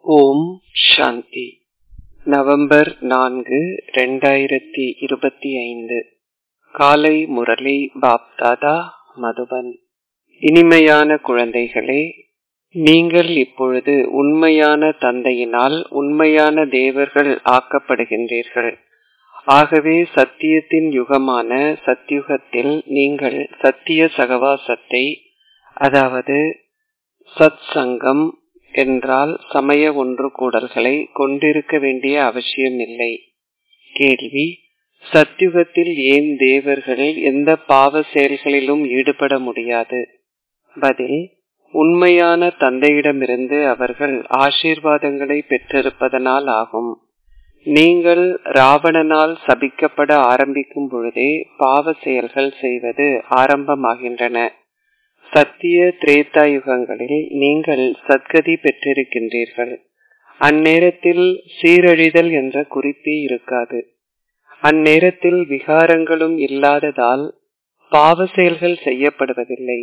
ஓம் சாந்தி November நான்கு ரெண்டாயிரத்தி இருபத்தி ஐந்து காலை முரளி பாப்தாதா மதுபன் இனிமையான குழந்தைகளே நீங்கள் இப்பொழுது உண்மையான தந்தையினால் உண்மையான தேவர்கள் ஆக்கப்படுகின்றீர்கள் ஆகவே சத்தியத்தின் யுகமான சத்யுகத்தில் நீங்கள் சத்திய சகவாசத்தை அதாவது சத் சங்கம் என்றால் சமய ஒன்று கூடல்களை கொண்டிருக்க வேண்டிய அவசியமில்லை கேள்வி சத்யுகத்தில் ஏன் தேவர்கள் எந்த பாவ செயல்களிலும் ஈடுபட முடியாது பதில் உண்மையான தந்தையிடமிருந்து அவர்கள் ஆசீர்வாதங்களை பெற்றிருப்பதனால் ஆகும் நீங்கள் ராவணனால் சபிக்கப்பட ஆரம்பிக்கும் பொழுதே பாவ செயல்கள் செய்வது ஆரம்பமாகின்றன சத்திய திரேதா யுகங்களில் நீங்கள் சத்கதி பெற்றிருக்கின்றீர்கள் அந்நேரத்தில் சீரழிதல் என்ற குறிப்பே இருக்காது அந்நேரத்தில் விகாரங்களும் இல்லாததால் பாவ செயல்கள் செய்யப்படுவதில்லை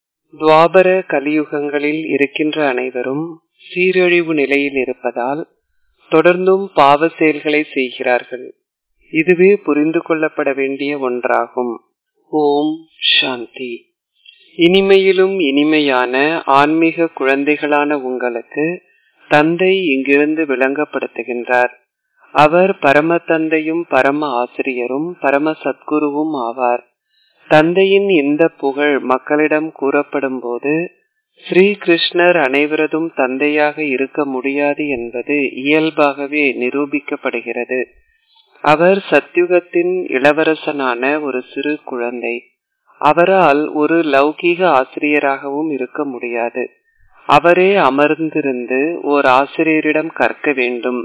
துவாபர கலியுகங்களில் இருக்கின்ற அனைவரும் சீரழிவு நிலையில் இருப்பதால் தொடர்ந்தும் பாவ செயல்களை செய்கிறார்கள் இதுவே புரிந்து கொள்ளப்பட வேண்டிய ஒன்றாகும் ஓம் சாந்தி இனிமையிலும் இனிமையான ஆன்மீக குழந்தைகளான உங்களுக்கு தந்தை இங்கிருந்து விளங்கப்படுத்துகின்றார் அவர் பரம தந்தையும் பரம ஆசிரியரும் பரம சத்குருவும் ஆவார் தந்தையின் இந்த புகழ் மக்களிடம் கூறப்படும் போது ஸ்ரீ கிருஷ்ணர் அனைவரதும் தந்தையாக இருக்க முடியாது என்பது இயல்பாகவே நிரூபிக்கப்படுகிறது அவர் சத்யுகத்தின் இளவரசனான ஒரு சிறு குழந்தை அவரால் ஒரு லௌகீக ஆசிரியராகவும் இருக்க முடியாது அவரே அமர்ந்திருந்து ஓர் ஆசிரியரிடம் கற்க வேண்டும்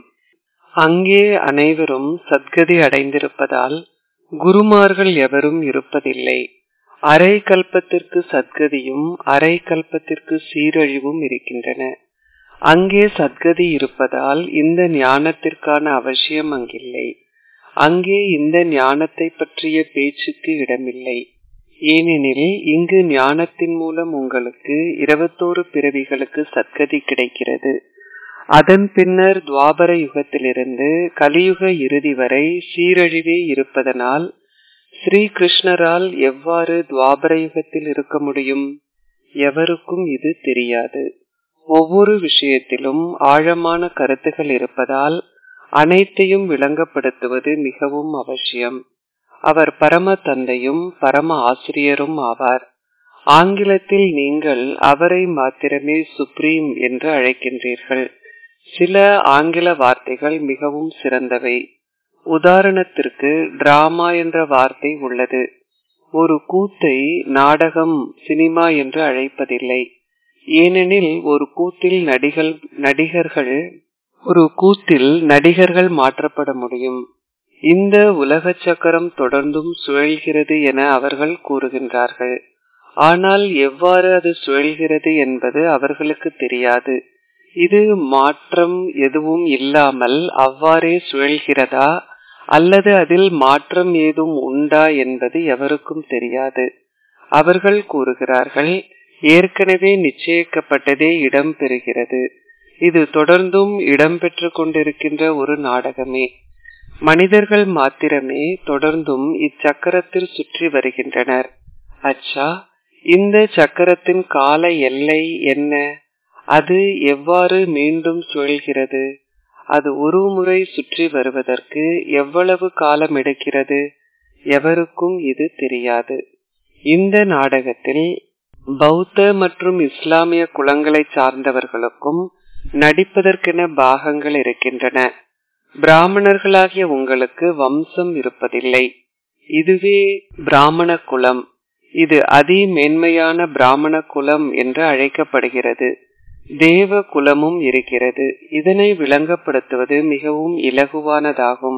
அங்கே அனைவரும் சத்கதி அடைந்திருப்பதால் குருமார்கள் எவரும் இருப்பதில்லை அரை கல்பத்திற்கு சத்கதியும் அரை கல்பத்திற்கு சீரழிவும் இருக்கின்றன அங்கே சத்கதி இருப்பதால் இந்த ஞானத்திற்கான அவசியம் அங்கில்லை அங்கே இந்த ஞானத்தை பற்றிய பேச்சுக்கு இடமில்லை ஏனெனில் இங்கு ஞானத்தின் மூலம் உங்களுக்கு இருபத்தோரு பிறவிகளுக்கு சத்கதி கிடைக்கிறது அதன் பின்னர் துவாபர யுகத்திலிருந்து கலியுக இறுதி வரை சீரழிவே இருப்பதனால் ஸ்ரீ கிருஷ்ணரால் எவ்வாறு துவாபர யுகத்தில் இருக்க முடியும் எவருக்கும் இது தெரியாது ஒவ்வொரு விஷயத்திலும் ஆழமான கருத்துகள் இருப்பதால் அனைத்தையும் விளங்கப்படுத்துவது மிகவும் அவசியம் அவர் பரம தந்தையும் பரம ஆசிரியரும் ஆவார் ஆங்கிலத்தில் நீங்கள் அவரை மாத்திரமே சுப்ரீம் என்று அழைக்கின்றீர்கள் சில ஆங்கில வார்த்தைகள் மிகவும் சிறந்தவை உதாரணத்திற்கு டிராமா என்ற வார்த்தை உள்ளது ஒரு கூத்தை நாடகம் சினிமா என்று அழைப்பதில்லை ஏனெனில் ஒரு கூத்தில் நடிகள் நடிகர்கள் ஒரு கூத்தில் நடிகர்கள் மாற்றப்பட முடியும் இந்த உலக சக்கரம் தொடர்ந்தும் சுழல்கிறது என அவர்கள் கூறுகின்றார்கள் ஆனால் எவ்வாறு அது சுழல்கிறது என்பது அவர்களுக்கு தெரியாது இது மாற்றம் எதுவும் இல்லாமல் அவ்வாறே சுழல்கிறதா அல்லது அதில் மாற்றம் ஏதும் உண்டா என்பது எவருக்கும் தெரியாது அவர்கள் கூறுகிறார்கள் ஏற்கனவே நிச்சயிக்கப்பட்டதே இடம் பெறுகிறது இது தொடர்ந்தும் இடம்பெற்று கொண்டிருக்கின்ற ஒரு நாடகமே மனிதர்கள் மாத்திரமே தொடர்ந்தும் இச்சக்கரத்தில் சுற்றி வருகின்றனர் அச்சா இந்த சக்கரத்தின் கால எல்லை என்ன அது எவ்வாறு மீண்டும் சுழல்கிறது அது ஒரு முறை சுற்றி வருவதற்கு எவ்வளவு காலம் எடுக்கிறது எவருக்கும் இது தெரியாது இந்த நாடகத்தில் பௌத்த மற்றும் இஸ்லாமிய குலங்களை சார்ந்தவர்களுக்கும் நடிப்பதற்கென பாகங்கள் இருக்கின்றன பிராமணர்களாகிய உங்களுக்கு வம்சம் இருப்பதில்லை இதுவே பிராமண குலம் இது அதி மேன்மையான பிராமண குலம் என்று அழைக்கப்படுகிறது தேவ குலமும் இருக்கிறது இதனை விளங்கப்படுத்துவது மிகவும் இலகுவானதாகும்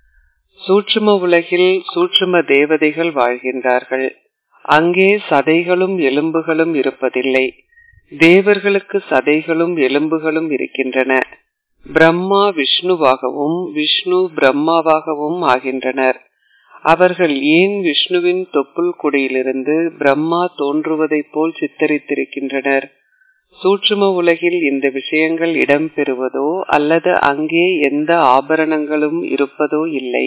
சூட்சும உலகில் சூட்சும தேவதைகள் வாழ்கின்றார்கள் அங்கே சதைகளும் எலும்புகளும் இருப்பதில்லை தேவர்களுக்கு சதைகளும் எலும்புகளும் இருக்கின்றன பிரம்மா விஷ்ணுவாகவும் விஷ்ணு பிரம்மாவாகவும் ஆகின்றனர் அவர்கள் ஏன் விஷ்ணுவின் தொப்புள் குடியிலிருந்து பிரம்மா தோன்றுவதைப் போல் சித்தரித்திருக்கின்றனர் சூட்சும உலகில் இந்த விஷயங்கள் இடம்பெறுவதோ அல்லது அங்கே எந்த ஆபரணங்களும் இருப்பதோ இல்லை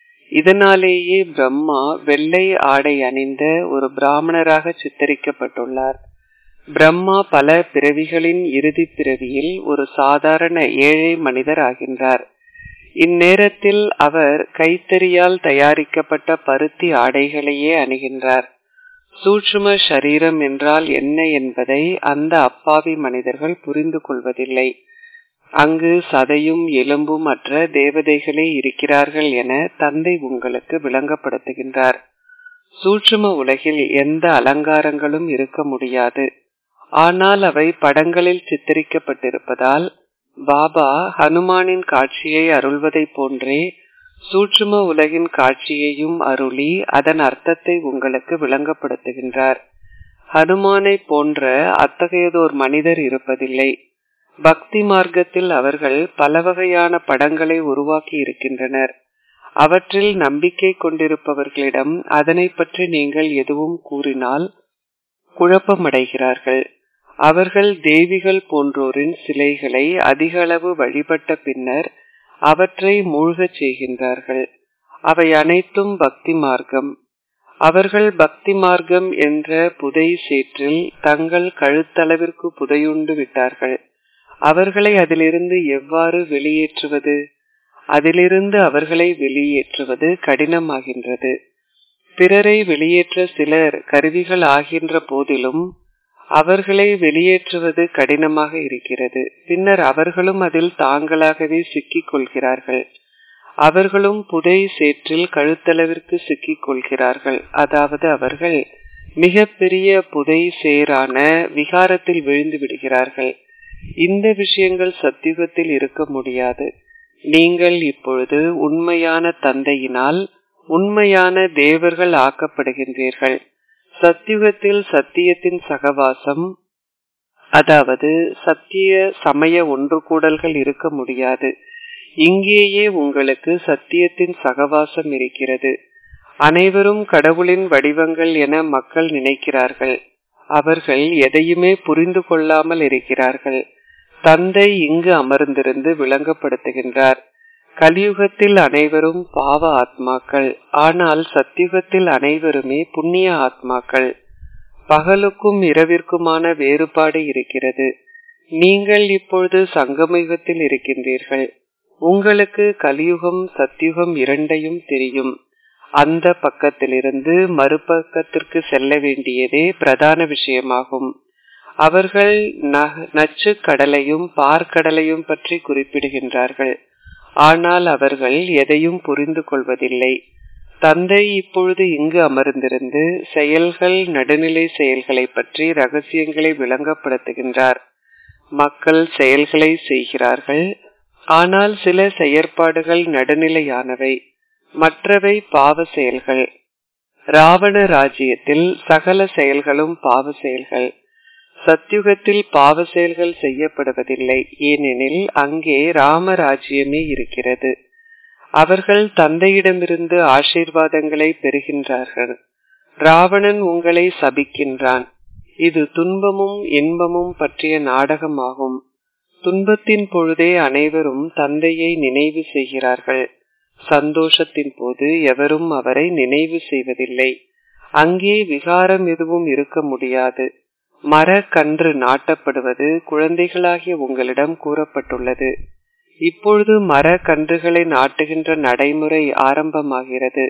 இதனாலேயே பிரம்மா வெள்ளை ஆடை அணிந்த ஒரு பிராமணராக சித்தரிக்கப்பட்டுள்ளார் பிரம்மா பல பிறவிகளின் இறுதி பிறவியில் ஒரு சாதாரண ஏழை மனிதர் ஆகின்றார் இந்நேரத்தில் அவர் கைத்தறியால் தயாரிக்கப்பட்ட பருத்தி ஆடைகளையே அணுகின்றார் சூட்சும சரீரம் என்றால் என்ன என்பதை அந்த அப்பாவி மனிதர்கள் புரிந்து கொள்வதில்லை அங்கு சதையும் எலும்பும் அற்ற தேவதைகளே இருக்கிறார்கள் என தந்தை உங்களுக்கு விளங்கப்படுத்துகின்றார் சூட்சும உலகில் எந்த அலங்காரங்களும் இருக்க முடியாது ஆனால் அவை படங்களில் சித்தரிக்கப்பட்டிருப்பதால் பாபா ஹனுமானின் காட்சியை அருள்வதைப் போன்றே சூட்சும உலகின் காட்சியையும் அருளி அதன் அர்த்தத்தை உங்களுக்கு விளங்கப்படுத்துகின்றார் ஹனுமானை போன்ற அத்தகையதோர் மனிதர் இருப்பதில்லை பக்தி மார்க்கத்தில் அவர்கள் பல வகையான படங்களை உருவாக்கி இருக்கின்றனர் அவற்றில் நம்பிக்கை கொண்டிருப்பவர்களிடம் அதனை பற்றி நீங்கள் எதுவும் கூறினால் குழப்பமடைகிறார்கள் அவர்கள் தேவிகள் போன்றோரின் சிலைகளை அதிக அளவு வழிபட்ட பின்னர் அவற்றை மூழ்கச் செய்கின்றார்கள் அவை அனைத்தும் பக்தி மார்க்கம் அவர்கள் பக்தி மார்க்கம் என்ற புதை சேற்றில் தங்கள் கழுத்தளவிற்கு புதையுண்டு விட்டார்கள் அவர்களை அதிலிருந்து எவ்வாறு வெளியேற்றுவது அதிலிருந்து அவர்களை வெளியேற்றுவது கடினமாகின்றது பிறரை வெளியேற்ற சிலர் கருவிகள் ஆகின்ற போதிலும் அவர்களை வெளியேற்றுவது கடினமாக இருக்கிறது பின்னர் அவர்களும் அதில் தாங்களாகவே சிக்கிக் கொள்கிறார்கள் அவர்களும் புதை சேற்றில் கழுத்தளவிற்கு சிக்கிக் கொள்கிறார்கள் அதாவது அவர்கள் மிக பெரிய புதை சேரான விகாரத்தில் விழுந்து விடுகிறார்கள் இந்த விஷயங்கள் சத்தியுகத்தில் இருக்க முடியாது நீங்கள் இப்பொழுது உண்மையான தந்தையினால் உண்மையான தேவர்கள் ஆக்கப்படுகின்றீர்கள் சத்தியுகத்தில் சத்தியத்தின் சகவாசம் அதாவது சத்திய சமய ஒன்று கூடல்கள் இருக்க முடியாது இங்கேயே உங்களுக்கு சத்தியத்தின் சகவாசம் இருக்கிறது அனைவரும் கடவுளின் வடிவங்கள் என மக்கள் நினைக்கிறார்கள் அவர்கள் எதையுமே புரிந்து கொள்ளாமல் இருக்கிறார்கள் தந்தை இங்கு அமர்ந்திருந்து விளங்கப்படுத்துகின்றார் கலியுகத்தில் அனைவரும் பாவ ஆத்மாக்கள் ஆனால் சத்தியுகத்தில் அனைவருமே புண்ணிய ஆத்மாக்கள் பகலுக்கும் இரவிற்குமான வேறுபாடு இருக்கிறது நீங்கள் இப்பொழுது சங்கமயுகத்தில் இருக்கின்றீர்கள் உங்களுக்கு கலியுகம் சத்தியுகம் இரண்டையும் தெரியும் அந்த பக்கத்திலிருந்து மறுபக்கத்திற்கு செல்ல வேண்டியதே பிரதான விஷயமாகும் அவர்கள் நச்சு கடலையும் பார்க்கடலையும் பற்றி குறிப்பிடுகின்றார்கள் ஆனால் அவர்கள் எதையும் புரிந்து கொள்வதில்லை தந்தை இப்பொழுது இங்கு அமர்ந்திருந்து செயல்கள் நடுநிலை செயல்களை பற்றி ரகசியங்களை விளங்கப்படுத்துகின்றார் மக்கள் செயல்களை செய்கிறார்கள் ஆனால் சில செயற்பாடுகள் நடுநிலையானவை மற்றவை பாவ செயல்கள் ராவண ராஜ்யத்தில் சகல செயல்களும் பாவ செயல்கள் சத்யுகத்தில் பாவ செயல்கள் செய்யப்படுவதில்லை ஏனெனில் அங்கே ராமராஜ்யமே இருக்கிறது அவர்கள் தந்தையிடமிருந்து ஆசீர்வாதங்களை பெறுகின்றார்கள் ராவணன் உங்களை சபிக்கின்றான் இது துன்பமும் இன்பமும் பற்றிய நாடகமாகும் துன்பத்தின் பொழுதே அனைவரும் தந்தையை நினைவு செய்கிறார்கள் சந்தோஷத்தின் போது எவரும் அவரை நினைவு செய்வதில்லை அங்கே விகாரம் எதுவும் இருக்க முடியாது மரக்கன்று நாட்டப்படுவது குழந்தைகளாகிய உங்களிடம் கூறப்பட்டுள்ளது இப்பொழுது மரக்கன்றுகளை நாட்டுகின்ற நடைமுறை ஆரம்பமாகிறது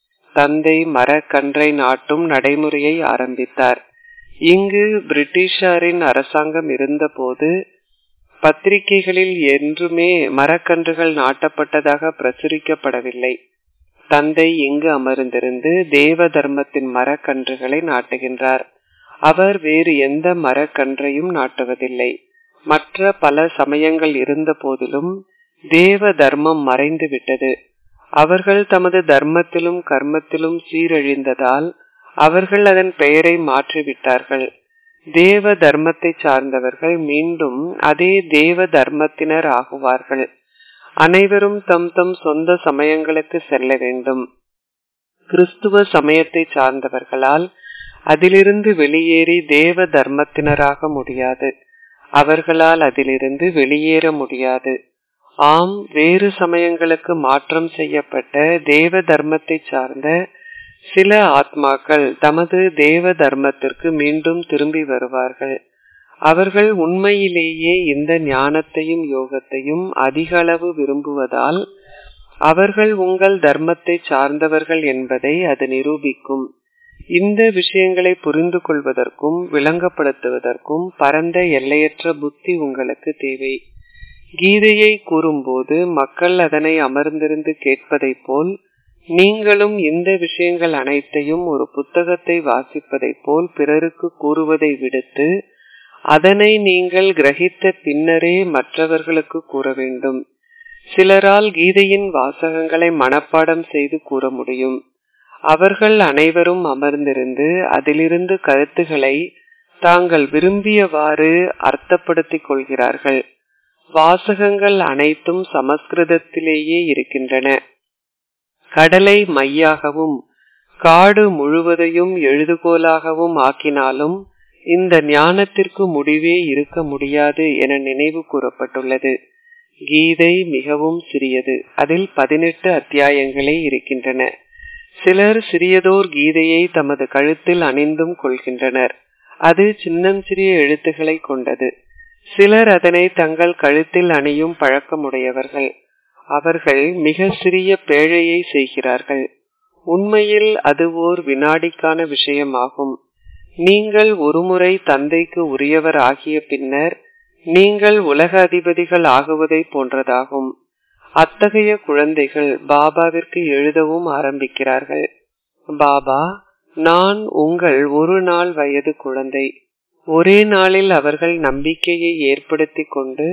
தந்தை மரக்கன்றை நாட்டும் நடைமுறையை ஆரம்பித்தார் இங்கு பிரிட்டிஷாரின் அரசாங்கம் இருந்தபோது பத்திரிகைகளில் என்றுமே மரக்கன்றுகள் நாட்டப்பட்டதாக பிரசுரிக்கப்படவில்லை தந்தை இங்கு அமர்ந்திருந்து தேவ தர்மத்தின் மரக்கன்றுகளை நாட்டுகின்றார் அவர் வேறு எந்த மரக்கன்றையும் நாட்டுவதில்லை மற்ற பல சமயங்கள் இருந்த போதிலும் தேவ தர்மம் மறைந்து விட்டது அவர்கள் தமது தர்மத்திலும் கர்மத்திலும் சீரழிந்ததால் அவர்கள் அதன் பெயரை மாற்றிவிட்டார்கள் தேவ தர்மத்தை சார்ந்தவர்கள் மீண்டும் அதே தேவ தர்மத்தினர் ஆகுவார்கள் அனைவரும் தம் தம் சொந்த சமயங்களுக்கு செல்ல வேண்டும் கிறிஸ்துவ சமயத்தை சார்ந்தவர்களால் அதிலிருந்து வெளியேறி தேவ தர்மத்தினராக முடியாது அவர்களால் அதிலிருந்து வெளியேற முடியாது ஆம் வேறு சமயங்களுக்கு மாற்றம் செய்யப்பட்ட தேவ தர்மத்தை சார்ந்த சில ஆத்மாக்கள் தமது தேவ தர்மத்திற்கு மீண்டும் திரும்பி வருவார்கள் அவர்கள் உண்மையிலேயே இந்த ஞானத்தையும் யோகத்தையும் அதிக அளவு விரும்புவதால் அவர்கள் உங்கள் தர்மத்தை சார்ந்தவர்கள் என்பதை அது நிரூபிக்கும் இந்த விஷயங்களை புரிந்து கொள்வதற்கும் விளங்கப்படுத்துவதற்கும் பரந்த எல்லையற்ற புத்தி உங்களுக்கு தேவை கீதையை கூறும்போது மக்கள் அதனை அமர்ந்திருந்து கேட்பதைப் போல் நீங்களும் இந்த விஷயங்கள் அனைத்தையும் ஒரு புத்தகத்தை வாசிப்பதைப் போல் பிறருக்கு கூறுவதை விடுத்து அதனை நீங்கள் கிரகித்த பின்னரே மற்றவர்களுக்கு கூற வேண்டும் சிலரால் கீதையின் வாசகங்களை மனப்பாடம் செய்து கூற முடியும் அவர்கள் அனைவரும் அமர்ந்திருந்து அதிலிருந்து கருத்துக்களை தாங்கள் விரும்பியவாறு அர்த்தப்படுத்திக் கொள்கிறார்கள் வாசகங்கள் அனைத்தும் சமஸ்கிருதத்திலேயே இருக்கின்றன கடலை மையாகவும் காடு முழுவதையும் எழுதுகோலாகவும் ஆக்கினாலும் இந்த ஞானத்திற்கு முடிவே இருக்க முடியாது என நினைவு கூறப்பட்டுள்ளது கீதை மிகவும் சிறியது அதில் பதினெட்டு அத்தியாயங்களே இருக்கின்றன சிலர் சிறியதோர் கீதையை தமது கழுத்தில் அணிந்தும் கொள்கின்றனர் அது சின்னம் சிறிய எழுத்துக்களை கொண்டது சிலர் அதனை தங்கள் கழுத்தில் அணியும் பழக்கமுடையவர்கள் அவர்கள் மிக சிறிய பேழையை செய்கிறார்கள் உண்மையில் அது ஓர் வினாடிக்கான விஷயமாகும் நீங்கள் ஒருமுறை தந்தைக்கு உரியவர் ஆகிய பின்னர் நீங்கள் உலக அதிபதிகள் ஆகுவதை போன்றதாகும் அத்தகைய குழந்தைகள் பாபாவிற்கு எழுதவும் ஆரம்பிக்கிறார்கள் பாபா நான் உங்கள் ஒரு நாள் வயது குழந்தை ஒரே நாளில் அவர்கள் நம்பிக்கையை ஏற்படுத்தி கொண்டு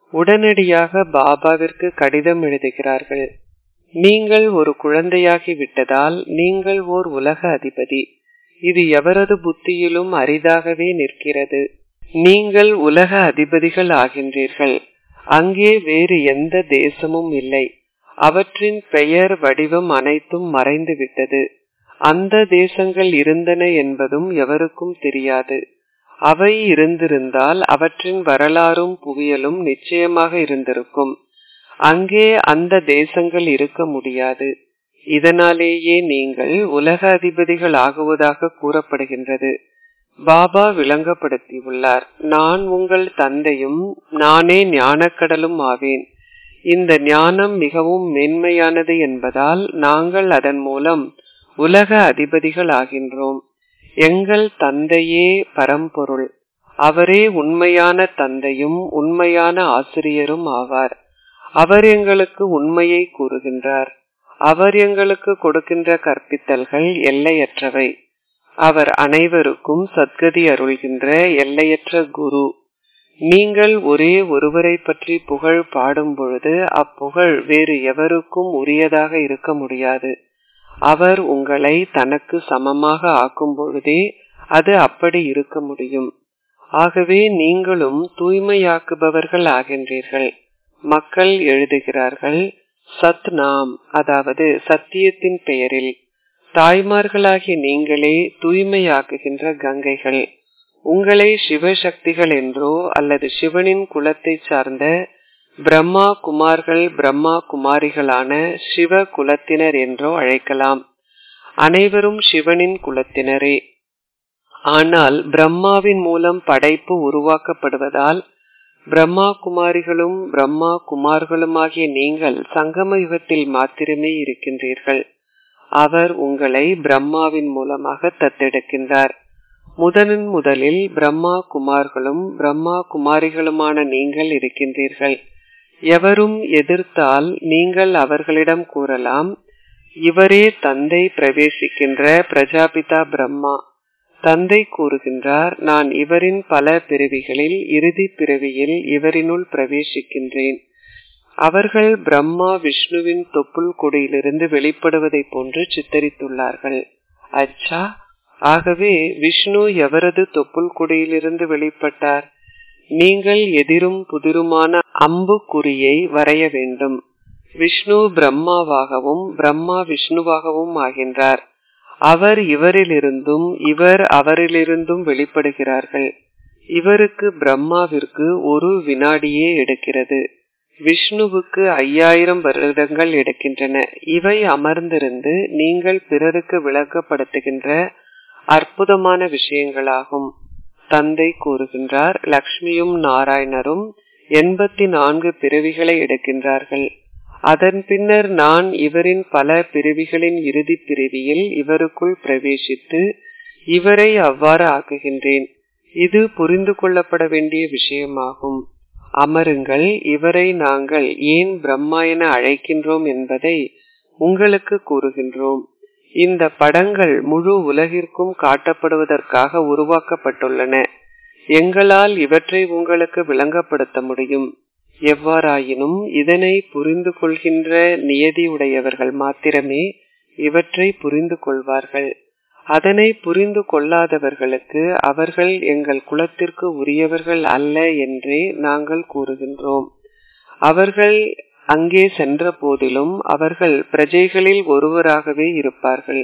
உடனடியாக பாபாவிற்கு கடிதம் எழுதுகிறார்கள் நீங்கள் ஒரு குழந்தையாகி விட்டதால் நீங்கள் ஓர் உலக அதிபதி இது எவரது புத்தியிலும் அரிதாகவே நிற்கிறது நீங்கள் உலக அதிபதிகள் ஆகின்றீர்கள் அங்கே வேறு எந்த தேசமும் இல்லை அவற்றின் பெயர் வடிவம் அனைத்தும் மறைந்து விட்டது அந்த தேசங்கள் இருந்தன என்பதும் எவருக்கும் தெரியாது அவை இருந்திருந்தால் அவற்றின் வரலாறும் புவியலும் நிச்சயமாக இருந்திருக்கும் அங்கே அந்த தேசங்கள் இருக்க முடியாது இதனாலேயே நீங்கள் உலக அதிபதிகள் ஆகுவதாக கூறப்படுகின்றது பாபா விளங்கப்படுத்தியுள்ளார் நான் உங்கள் தந்தையும் நானே ஞானக்கடலும் ஆவேன் இந்த ஞானம் மிகவும் மேன்மையானது என்பதால் நாங்கள் அதன் மூலம் உலக அதிபதிகள் ஆகின்றோம் எங்கள் தந்தையே பரம்பொருள் அவரே உண்மையான தந்தையும் உண்மையான ஆசிரியரும் ஆவார் அவர் எங்களுக்கு உண்மையை கூறுகின்றார் அவர் எங்களுக்கு கொடுக்கின்ற கற்பித்தல்கள் எல்லையற்றவை அவர் அனைவருக்கும் சத்கதி அருள்கின்ற எல்லையற்ற குரு நீங்கள் ஒரே ஒருவரை பற்றி புகழ் பாடும் பொழுது அப்புகழ் வேறு எவருக்கும் உரியதாக இருக்க முடியாது அவர் உங்களை தனக்கு சமமாக ஆக்கும் பொழுதே அது அப்படி இருக்க முடியும் ஆகவே நீங்களும் தூய்மையாக்குபவர்கள் ஆகின்றீர்கள் மக்கள் எழுதுகிறார்கள் சத் நாம் அதாவது சத்தியத்தின் பெயரில் தாய்மார்களாகிய நீங்களே தூய்மையாக்குகின்ற கங்கைகள் உங்களை சிவசக்திகள் என்றோ அல்லது சிவனின் குலத்தை சார்ந்த பிரம்மா குமார்கள் பிரம்மா குமாரிகளான சிவ குலத்தினர் என்றோ அழைக்கலாம் அனைவரும் சிவனின் குலத்தினரே ஆனால் பிரம்மாவின் மூலம் படைப்பு உருவாக்கப்படுவதால் பிரம்மா குமாரிகளும் பிரம்மா குமார்களுமாகிய நீங்கள் சங்கம யுகத்தில் மாத்திரமே இருக்கின்றீர்கள் அவர் உங்களை பிரம்மாவின் மூலமாக தத்தெடுக்கின்றார் முதனின் முதலில் பிரம்மா குமார்களும் பிரம்மா குமாரிகளுமான நீங்கள் இருக்கின்றீர்கள் எவரும் எதிர்த்தால் நீங்கள் அவர்களிடம் கூறலாம் இவரே தந்தை பிரவேசிக்கின்ற பிரஜாபிதா பிரம்மா தந்தை கூறுகின்றார் நான் இவரின் பல பிறவிகளில் இறுதி பிறவியில் இவரினுள் பிரவேசிக்கின்றேன் அவர்கள் பிரம்மா விஷ்ணுவின் தொப்புள் கொடியிலிருந்து வெளிப்படுவதை போன்று சித்தரித்துள்ளார்கள் அச்சா ஆகவே விஷ்ணு எவரது தொப்புள் கொடியிலிருந்து வெளிப்பட்டார் நீங்கள் எதிரும் புதிருமான அம்பு குறியை வரைய வேண்டும் விஷ்ணு பிரம்மாவாகவும் பிரம்மா விஷ்ணுவாகவும் ஆகின்றார் அவர் இவரிலிருந்தும் இவர் அவரிலிருந்தும் வெளிப்படுகிறார்கள் இவருக்கு பிரம்மாவிற்கு ஒரு வினாடியே எடுக்கிறது விஷ்ணுவுக்கு ஐயாயிரம் வருடங்கள் எடுக்கின்றன இவை அமர்ந்திருந்து நீங்கள் பிறருக்கு விளக்கப்படுத்துகின்ற அற்புதமான விஷயங்களாகும் தந்தை கூறுகின்றார் லக்ஷ்மியும் நாராயணரும் எண்பத்தி நான்கு பிறவிகளை எடுக்கின்றார்கள் அதன் பின்னர் நான் இவரின் பல பிறவிகளின் இறுதி பிறவியில் இவருக்குள் பிரவேசித்து இவரை அவ்வாறு ஆக்குகின்றேன் இது புரிந்து கொள்ளப்பட வேண்டிய விஷயமாகும் அமருங்கள் இவரை நாங்கள் ஏன் பிரம்மா என அழைக்கின்றோம் என்பதை உங்களுக்கு கூறுகின்றோம் இந்த படங்கள் முழு உலகிற்கும் காட்டப்படுவதற்காக உருவாக்கப்பட்டுள்ளன எங்களால் இவற்றை உங்களுக்கு விளங்கப்படுத்த முடியும் எவ்வாறாயினும் இதனை புரிந்து கொள்கின்ற நியதி உடையவர்கள் மாத்திரமே இவற்றை புரிந்து கொள்வார்கள் அதனை புரிந்து கொள்ளாதவர்களுக்கு அவர்கள் எங்கள் குலத்திற்கு உரியவர்கள் அல்ல என்றே நாங்கள் கூறுகின்றோம் அவர்கள் அங்கே சென்ற போதிலும் அவர்கள் பிரஜைகளில் ஒருவராகவே இருப்பார்கள்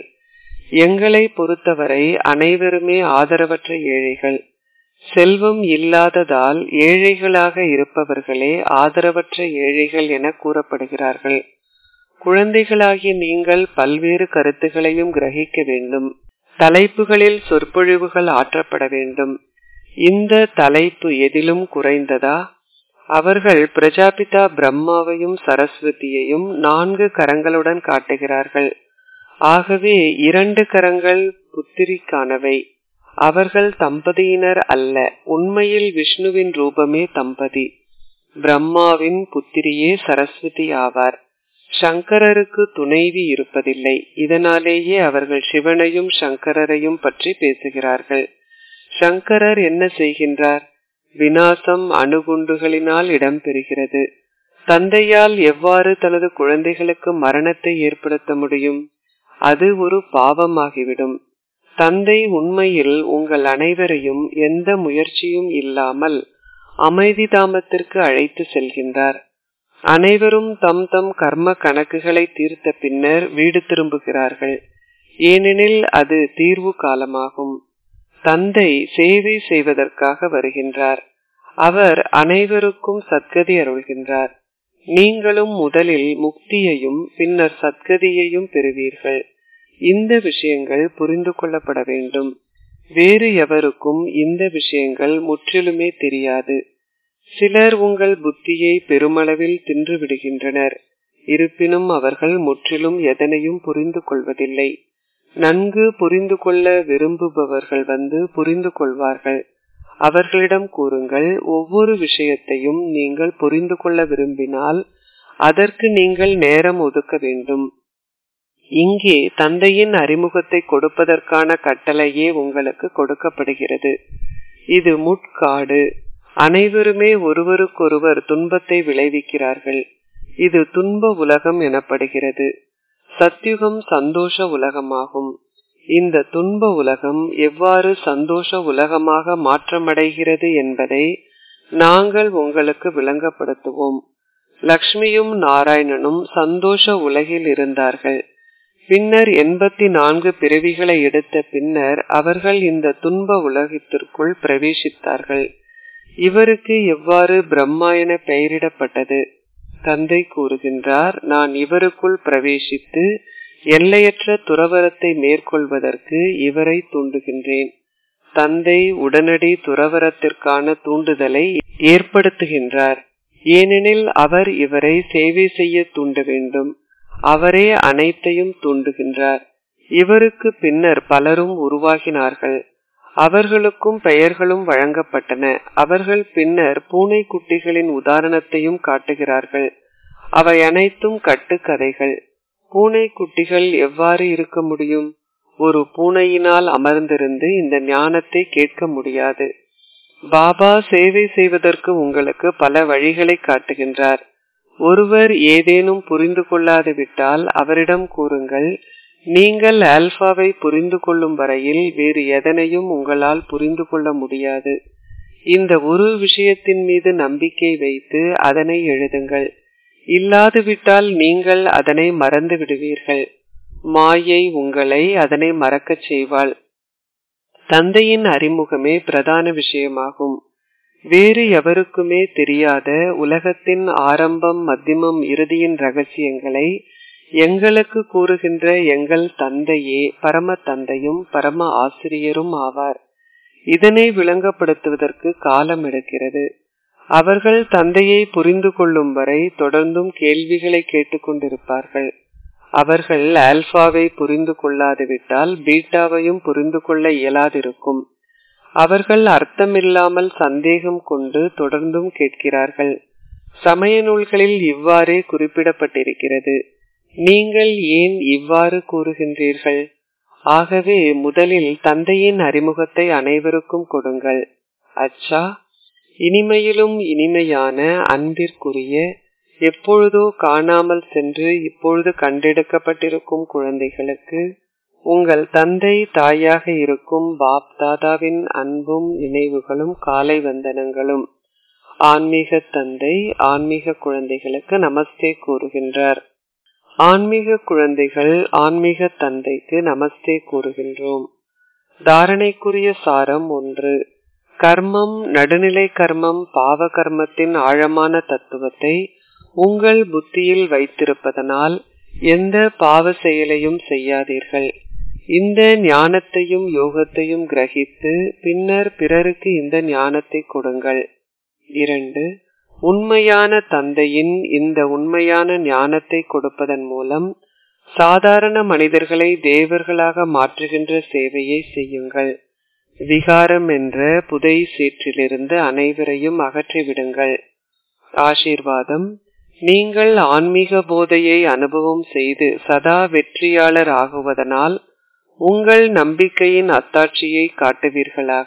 எங்களை பொறுத்தவரை அனைவருமே ஆதரவற்ற ஏழைகள் செல்வம் இல்லாததால் ஏழைகளாக இருப்பவர்களே ஆதரவற்ற ஏழைகள் என கூறப்படுகிறார்கள் குழந்தைகளாகிய நீங்கள் பல்வேறு கருத்துகளையும் கிரகிக்க வேண்டும் தலைப்புகளில் சொற்பொழிவுகள் ஆற்றப்பட வேண்டும் இந்த தலைப்பு எதிலும் குறைந்ததா அவர்கள் பிரஜாபிதா பிரம்மாவையும் சரஸ்வதியையும் நான்கு கரங்களுடன் காட்டுகிறார்கள் ஆகவே இரண்டு கரங்கள் புத்திரிக்கானவை அவர்கள் தம்பதியினர் அல்ல உண்மையில் விஷ்ணுவின் ரூபமே தம்பதி பிரம்மாவின் புத்திரியே சரஸ்வதி ஆவார் சங்கரருக்கு துணைவி இருப்பதில்லை இதனாலேயே அவர்கள் சிவனையும் சங்கரரையும் பற்றி பேசுகிறார்கள் சங்கரர் என்ன செய்கின்றார் வினாசம் அணுகுண்டுகளினால் இடம்பெறுகிறது தந்தையால் எவ்வாறு தனது குழந்தைகளுக்கு மரணத்தை ஏற்படுத்த முடியும் அது ஒரு பாவமாகிவிடும் தந்தை உண்மையில் உங்கள் அனைவரையும் எந்த முயற்சியும் இல்லாமல் அமைதி தாமத்திற்கு அழைத்து செல்கின்றார் அனைவரும் தம் தம் கர்ம கணக்குகளை தீர்த்த பின்னர் வீடு திரும்புகிறார்கள் ஏனெனில் அது தீர்வு காலமாகும் தந்தை சேவை செய்வதற்காக வருகின்றார் அவர் அனைவருக்கும் சத்கதி அருள்கின்றார் நீங்களும் முதலில் முக்தியையும் பின்னர் சத்கதியையும் பெறுவீர்கள் இந்த விஷயங்கள் புரிந்து கொள்ளப்பட வேண்டும் வேறு எவருக்கும் இந்த விஷயங்கள் முற்றிலுமே தெரியாது சிலர் உங்கள் புத்தியை பெருமளவில் தின்று விடுகின்றனர் இருப்பினும் அவர்கள் முற்றிலும் எதனையும் புரிந்து கொள்வதில்லை நன்கு புரிந்து கொள்ள விரும்புபவர்கள் வந்து புரிந்து கொள்வார்கள் அவர்களிடம் கூறுங்கள் ஒவ்வொரு விஷயத்தையும் நீங்கள் புரிந்து கொள்ள விரும்பினால் அதற்கு நீங்கள் நேரம் ஒதுக்க வேண்டும் இங்கே தந்தையின் அறிமுகத்தை கொடுப்பதற்கான கட்டளையே உங்களுக்கு கொடுக்கப்படுகிறது இது முட்காடு அனைவருமே ஒருவருக்கொருவர் துன்பத்தை விளைவிக்கிறார்கள் இது துன்ப உலகம் எனப்படுகிறது சத்யுகம் சந்தோஷ உலகமாகும் இந்த துன்ப உலகம் எவ்வாறு சந்தோஷ உலகமாக மாற்றமடைகிறது என்பதை நாங்கள் உங்களுக்கு விளங்கப்படுத்துவோம் லக்ஷ்மியும் நாராயணனும் சந்தோஷ உலகில் இருந்தார்கள் பின்னர் எண்பத்தி நான்கு பிறவிகளை எடுத்த பின்னர் அவர்கள் இந்த துன்ப உலகத்திற்குள் பிரவேசித்தார்கள் இவருக்கு எவ்வாறு பிரம்மா என பெயரிடப்பட்டது தந்தை கூறுகின்றார் நான் இவருக்குள் பிரவேசித்து எல்லையற்ற துறவரத்தை மேற்கொள்வதற்கு இவரை தூண்டுகின்றேன் தந்தை உடனடி துறவரத்திற்கான தூண்டுதலை ஏற்படுத்துகின்றார் ஏனெனில் அவர் இவரை சேவை செய்ய தூண்ட வேண்டும் அவரே அனைத்தையும் தூண்டுகின்றார் இவருக்கு பின்னர் பலரும் உருவாகினார்கள் அவர்களுக்கும் பெயர்களும் வழங்கப்பட்டன அவர்கள் பின்னர் பூனை குட்டிகளின் உதாரணத்தையும் காட்டுகிறார்கள் அவை அனைத்தும் கட்டுக்கதைகள் பூனை குட்டிகள் எவ்வாறு இருக்க முடியும் ஒரு பூனையினால் அமர்ந்திருந்து இந்த ஞானத்தை கேட்க முடியாது பாபா சேவை செய்வதற்கு உங்களுக்கு பல வழிகளை காட்டுகின்றார் ஒருவர் ஏதேனும் புரிந்து கொள்ளாது விட்டால் அவரிடம் கூறுங்கள் நீங்கள் ஆல்பாவை புரிந்து கொள்ளும் வரையில் வேறு எதனையும் உங்களால் புரிந்து கொள்ள முடியாது இந்த ஒரு விஷயத்தின் மீது நம்பிக்கை வைத்து அதனை எழுதுங்கள் இல்லாது விட்டால் நீங்கள் அதனை மறந்து விடுவீர்கள் மாயை உங்களை அதனை மறக்கச் செய்வாள் தந்தையின் அறிமுகமே பிரதான விஷயமாகும் வேறு எவருக்குமே தெரியாத உலகத்தின் ஆரம்பம் மத்தியமம் இறுதியின் ரகசியங்களை எங்களுக்கு கூறுகின்ற எங்கள் தந்தையே பரம தந்தையும் பரம ஆசிரியரும் ஆவார் இதனை விளங்கப்படுத்துவதற்கு காலம் எடுக்கிறது அவர்கள் தந்தையை புரிந்து கொள்ளும் வரை தொடர்ந்தும் கேள்விகளை கேட்டுக்கொண்டிருப்பார்கள் அவர்கள் ஆல்பாவை புரிந்து கொள்ளாதுவிட்டால் பீட்டாவையும் புரிந்து கொள்ள இயலாதிருக்கும் அவர்கள் அர்த்தமில்லாமல் சந்தேகம் கொண்டு தொடர்ந்தும் கேட்கிறார்கள் சமய நூல்களில் இவ்வாறே குறிப்பிடப்பட்டிருக்கிறது நீங்கள் ஏன் இவ்வாறு கூறுகின்றீர்கள் ஆகவே முதலில் தந்தையின் அறிமுகத்தை அனைவருக்கும் கொடுங்கள் அச்சா இனிமையிலும் இனிமையான அன்பிற்குரிய எப்பொழுதோ காணாமல் சென்று இப்பொழுது கண்டெடுக்கப்பட்டிருக்கும் குழந்தைகளுக்கு உங்கள் தந்தை தாயாக இருக்கும் பாப் தாதாவின் அன்பும் நினைவுகளும் காலை வந்தனங்களும் ஆன்மீக தந்தை ஆன்மீக குழந்தைகளுக்கு நமஸ்தே கூறுகின்றார் ஆன்மீக குழந்தைகள் ஆன்மீக தந்தைக்கு நமஸ்தே கூறுகின்றோம் தாரணைக்குரிய சாரம் ஒன்று கர்மம் நடுநிலை கர்மம் பாவ கர்மத்தின் ஆழமான தத்துவத்தை உங்கள் புத்தியில் வைத்திருப்பதனால் எந்த பாவ செயலையும் செய்யாதீர்கள் இந்த ஞானத்தையும் யோகத்தையும் கிரகித்து பின்னர் பிறருக்கு இந்த ஞானத்தை கொடுங்கள் இரண்டு உண்மையான தந்தையின் இந்த உண்மையான ஞானத்தை கொடுப்பதன் மூலம் சாதாரண மனிதர்களை தேவர்களாக மாற்றுகின்ற சேவையை செய்யுங்கள் விகாரம் என்ற புதை சேற்றிலிருந்து அனைவரையும் அகற்றிவிடுங்கள் ஆசீர்வாதம் நீங்கள் ஆன்மீக போதையை அனுபவம் செய்து சதா வெற்றியாளர் ஆகுவதனால் உங்கள் நம்பிக்கையின் அத்தாட்சியை காட்டுவீர்களாக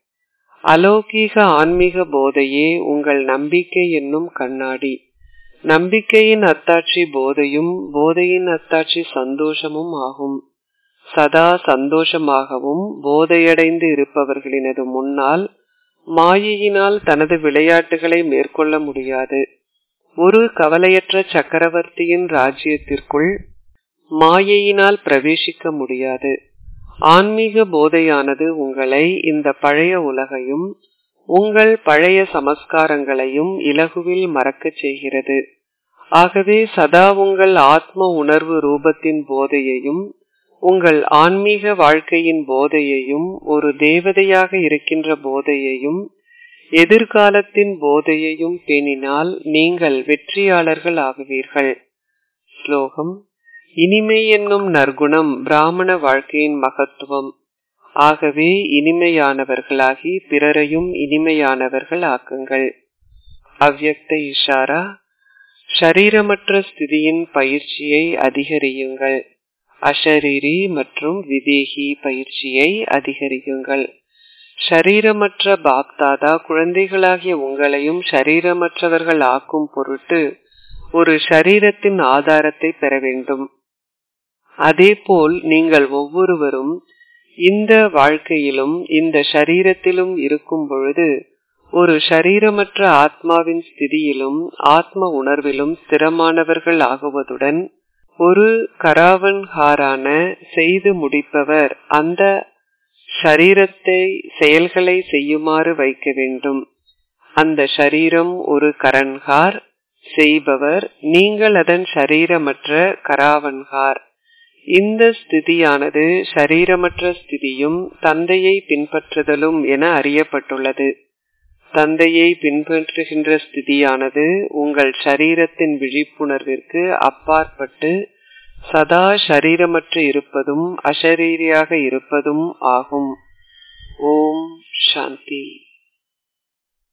அலௌகீக ஆன்மீக போதையே உங்கள் நம்பிக்கை என்னும் கண்ணாடி நம்பிக்கையின் அத்தாட்சி போதையும் போதையின் அத்தாட்சி சந்தோஷமும் ஆகும் சதா சந்தோஷமாகவும் போதையடைந்து இருப்பவர்களினது முன்னால் மாயையினால் தனது விளையாட்டுகளை மேற்கொள்ள முடியாது ஒரு கவலையற்ற சக்கரவர்த்தியின் ராஜ்யத்திற்குள் மாயையினால் பிரவேசிக்க முடியாது ஆன்மீக போதையானது உங்களை இந்த பழைய உலகையும் உங்கள் பழைய சமஸ்காரங்களையும் இலகுவில் மறக்கச் செய்கிறது ஆகவே சதா உங்கள் ஆத்ம உணர்வு ரூபத்தின் போதையையும் உங்கள் ஆன்மீக வாழ்க்கையின் போதையையும் ஒரு தேவதையாக இருக்கின்ற போதையையும் எதிர்காலத்தின் போதையையும் பேணினால் நீங்கள் வெற்றியாளர்கள் ஆகுவீர்கள் ஸ்லோகம் இனிமை என்னும் நற்குணம் பிராமண வாழ்க்கையின் மகத்துவம் ஆகவே இனிமையானவர்களாகி பிறரையும் இனிமையானவர்கள் ஆக்குங்கள் அவ்யக்த இஷாரா ஷரீரமற்ற ஸ்திதியின் பயிற்சியை அதிகரியுங்கள் அஷரீரி மற்றும் விதேகி பயிற்சியை அதிகரியுங்கள் ஷரீரமற்ற பாப்தாதா குழந்தைகளாகிய உங்களையும் ஷரீரமற்றவர்கள் ஆக்கும் பொருட்டு ஒரு ஷரீரத்தின் ஆதாரத்தை பெற வேண்டும் அதேபோல் நீங்கள் ஒவ்வொருவரும் இந்த வாழ்க்கையிலும் இந்த ஷரீரத்திலும் இருக்கும் பொழுது ஒரு ஷரீரமற்ற ஆத்மாவின் ஸ்திதியிலும் ஆத்ம உணர்விலும் ஸ்திரமானவர்கள் ஆகுவதுடன் ஒரு கராவன்ஹாரான செய்து முடிப்பவர் அந்த ஷரீரத்தை செயல்களை செய்யுமாறு வைக்க வேண்டும் அந்த ஷரீரம் ஒரு கரன்கார் செய்பவர் நீங்கள் அதன் ஷரீரமற்ற கராவன்கார் இந்த ஸ்திதியானது ஷரீரமற்ற ஸ்திதியும் தந்தையை பின்பற்றுதலும் என அறியப்பட்டுள்ளது தந்தையை பின்பற்றுகின்ற ஸ்திதியானது உங்கள் ஷரீரத்தின் விழிப்புணர்விற்கு அப்பாற்பட்டு சதா ஷரீரமற்று இருப்பதும் அஷரீரியாக இருப்பதும் ஆகும் ஓம் சாந்தி